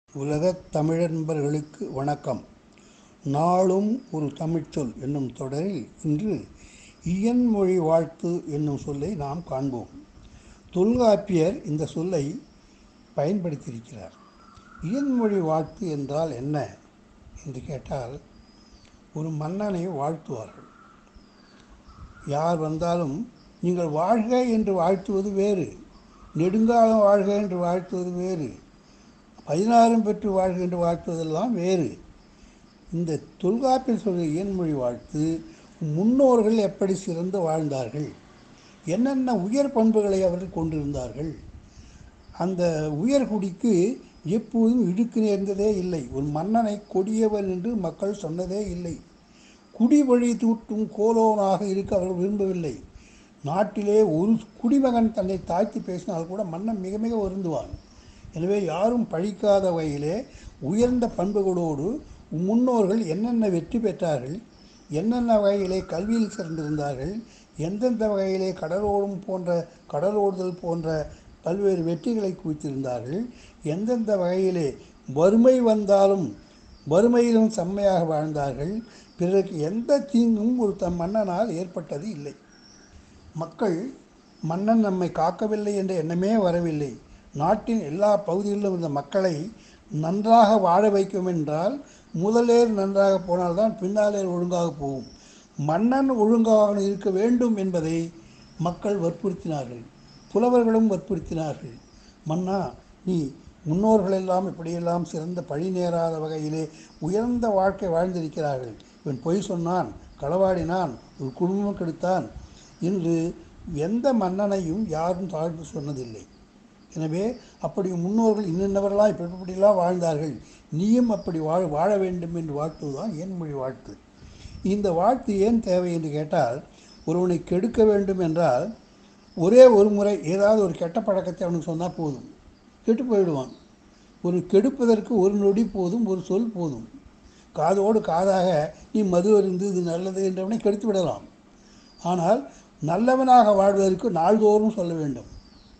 உலகத் தமிழன்பர்களுக்கு வணக்கம் நாளும் ஒரு தமிழ்ச்சொல் என்னும் தொடரில் இன்று இயன்மொழி வாழ்த்து என்னும் சொல்லை நாம் காண்போம் தொல்காப்பியர் இந்த சொல்லை பயன்படுத்தியிருக்கிறார் இயன்மொழி வாழ்த்து என்றால் என்ன என்று கேட்டால் ஒரு மன்னனை வாழ்த்துவார்கள் யார் வந்தாலும் நீங்கள் வாழ்க என்று வாழ்த்துவது வேறு நெடுங்காலம் வாழ்க என்று வாழ்த்துவது வேறு பதினாறும் பெற்று வாழ்க என்று வாழ்த்துவதெல்லாம் வேறு இந்த தொல்காப்பில் சொல்கிற இயன்மொழி வாழ்த்து முன்னோர்கள் எப்படி சிறந்து வாழ்ந்தார்கள் என்னென்ன உயர் பண்புகளை அவர்கள் கொண்டிருந்தார்கள் அந்த உயர்குடிக்கு எப்போதும் இடுக்கு நேர்ந்ததே இல்லை ஒரு மன்னனை கொடியவன் என்று மக்கள் சொன்னதே இல்லை குடி வழி தூட்டும் கோலோனாக இருக்க அவர்கள் விரும்பவில்லை நாட்டிலே ஒரு குடிமகன் தன்னை தாழ்த்தி பேசினால் கூட மன்னன் மிக மிக வருந்துவான் எனவே யாரும் பழிக்காத வகையிலே உயர்ந்த பண்புகளோடு முன்னோர்கள் என்னென்ன வெற்றி பெற்றார்கள் என்னென்ன வகையிலே கல்வியில் சிறந்திருந்தார்கள் எந்தெந்த வகையிலே கடலோடும் போன்ற கடலோடுதல் போன்ற பல்வேறு வெற்றிகளை குவித்திருந்தார்கள் எந்தெந்த வகையிலே வறுமை வந்தாலும் வறுமையிலும் செம்மையாக வாழ்ந்தார்கள் பிறருக்கு எந்த தீங்கும் ஒரு தம் மன்னனால் ஏற்பட்டது இல்லை மக்கள் மன்னன் நம்மை காக்கவில்லை என்ற எண்ணமே வரவில்லை நாட்டின் எல்லா பகுதிகளிலும் இருந்த மக்களை நன்றாக வாழ வைக்கும் என்றால் முதலேர் நன்றாக போனால்தான் பின்னாலேர் ஒழுங்காக போகும் மன்னன் ஒழுங்காக இருக்க வேண்டும் என்பதை மக்கள் வற்புறுத்தினார்கள் புலவர்களும் வற்புறுத்தினார்கள் மன்னா நீ முன்னோர்களெல்லாம் இப்படியெல்லாம் சிறந்த பழி நேராத வகையிலே உயர்ந்த வாழ்க்கை வாழ்ந்திருக்கிறார்கள் இவன் பொய் சொன்னான் களவாடினான் ஒரு குடும்பம் கெடுத்தான் என்று எந்த மன்னனையும் யாரும் தாழ்ந்து சொன்னதில்லை எனவே அப்படி முன்னோர்கள் இன்னின்னவர்களாக இப்படி இப்படிலாம் வாழ்ந்தார்கள் நீயும் அப்படி வாழ வாழ வேண்டும் என்று வாழ்த்துவதுதான் ஏன்மொழி வாழ்த்து இந்த வாழ்த்து ஏன் தேவை என்று கேட்டால் ஒருவனை கெடுக்க வேண்டும் என்றால் ஒரே ஒரு முறை ஏதாவது ஒரு கெட்ட பழக்கத்தை அவனுக்கு சொன்னால் போதும் கெட்டு போயிடுவான் ஒரு கெடுப்பதற்கு ஒரு நொடி போதும் ஒரு சொல் போதும் காதோடு காதாக நீ மது அருந்து இது நல்லது என்றவனை கெடுத்து விடலாம் ஆனால் நல்லவனாக வாழ்வதற்கு நாள்தோறும் சொல்ல வேண்டும்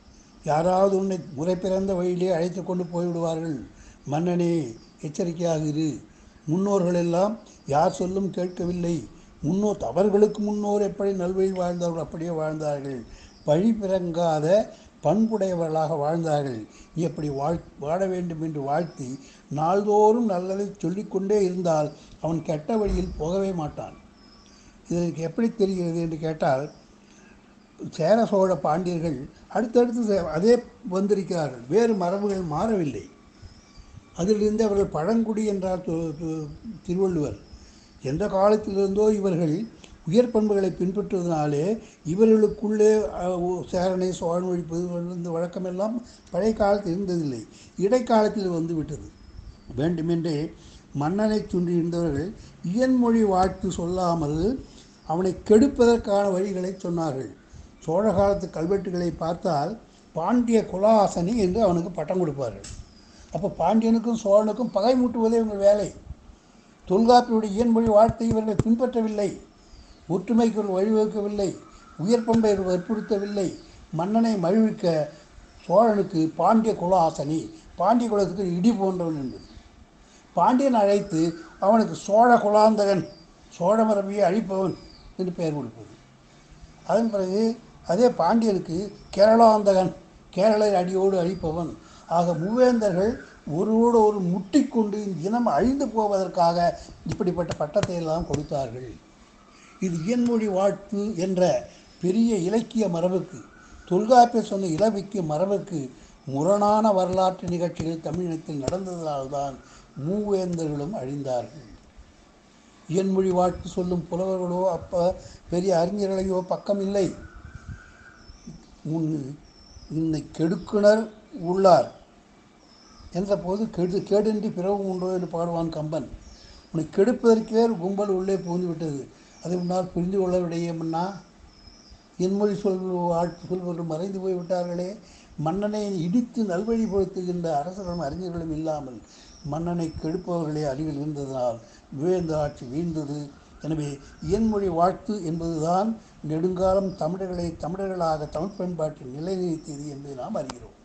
யாராவது உன்னை முறை பிறந்த வழியிலே அழைத்து கொண்டு போய்விடுவார்கள் மன்னனே எச்சரிக்கையாக இரு முன்னோர்கள் எல்லாம் யார் சொல்லும் கேட்கவில்லை முன்னோர் அவர்களுக்கு முன்னோர் எப்படி நல்வழி வாழ்ந்தார்கள் அப்படியே வாழ்ந்தார்கள் வழி பிறங்காத பண்புடையவர்களாக வாழ்ந்தார்கள் நீ எப்படி வாழ் வாழ வேண்டும் என்று வாழ்த்தி நாள்தோறும் நல்லதை சொல்லிக்கொண்டே இருந்தால் அவன் கெட்ட வழியில் போகவே மாட்டான் இதற்கு எப்படி தெரிகிறது என்று கேட்டால் சேர சோழ பாண்டியர்கள் அடுத்தடுத்து அதே வந்திருக்கிறார்கள் வேறு மரபுகள் மாறவில்லை அதிலிருந்து அவர்கள் பழங்குடி என்றார் திருவள்ளுவர் எந்த காலத்திலிருந்தோ இவர்கள் உயர் பண்புகளை பின்பற்றுவதனாலே இவர்களுக்குள்ளே சேரனை சோழன் ஒழிப்பது இந்த வழக்கமெல்லாம் பழைய காலத்தில் இருந்ததில்லை இடைக்காலத்தில் வந்து விட்டது வேண்டுமென்றே மன்னனை சுன்றி இருந்தவர்கள் இயன்மொழி வாழ்த்து சொல்லாமல் அவனை கெடுப்பதற்கான வழிகளை சொன்னார்கள் சோழ காலத்து கல்வெட்டுகளை பார்த்தால் பாண்டிய குலாசனி என்று அவனுக்கு பட்டம் கொடுப்பார்கள் அப்போ பாண்டியனுக்கும் சோழனுக்கும் பகை மூட்டுவதே இவங்க வேலை தொல்காப்பியுடைய இயன்மொழி வாழ்த்தை இவர்கள் பின்பற்றவில்லை ஒற்றுமைக்கு ஒரு வழிவகுக்கவில்லை உயர் பண்பை வற்புறுத்தவில்லை மன்னனை மகிழ்விக்க சோழனுக்கு பாண்டிய குலாசனி பாண்டிய குலத்துக்கு இடி போன்றவன் என்று பாண்டியன் அழைத்து அவனுக்கு சோழ குலாந்தகன் சோழ மரபியை அழிப்பவன் என்று பெயர் கொடுப்பது அதன் பிறகு அதே பாண்டியனுக்கு கேரளாந்தகன் கேரள அடியோடு அழிப்பவன் ஆக மூவேந்தர்கள் ஒருவோடு ஒரு முட்டிக்கொண்டு இனம் அழிந்து போவதற்காக இப்படிப்பட்ட பட்டத்தை எல்லாம் கொடுத்தார்கள் இது இயன்மொழி வாழ்த்து என்ற பெரிய இலக்கிய மரபுக்கு தொல்காப்பியர் சொன்ன இலவிக்கிய மரபுக்கு முரணான வரலாற்று நிகழ்ச்சிகள் தமிழினத்தில் நடந்ததால்தான் மூவேந்தர்களும் அழிந்தார்கள் இயன்மொழி வாழ்த்து சொல்லும் புலவர்களோ அப்போ பெரிய அறிஞர்களையோ பக்கம் இல்லை உன் இன்னை கெடுக்குனர் உள்ளார் என்ற போது கெடு கேடின்றி பிறவும் உண்டோ என்று பாடுவான் கம்பன் உன்னை கெடுப்பதற்கே கும்பல் உள்ளே புகுந்து விட்டது அதை முன்னால் புரிந்து கொள்ளவிடையே மன்னா என்மொழி சொல் சொல்வர்கள் மறைந்து போய்விட்டார்களே மன்னனை இடித்து நல்வழிப்படுத்துகின்ற அரசர்களும் அறிஞர்களும் இல்லாமல் மன்னனை கெடுப்பவர்களே அறிவில் இருந்ததனால் விவேந்த ஆட்சி வீழ்ந்தது எனவே இயன்மொழி வாழ்த்து என்பதுதான் நெடுங்காலம் தமிழர்களை தமிழர்களாக தமிழ் பண்பாட்டில் நிலைநிறுத்தியது என்பதை நாம் அறிகிறோம்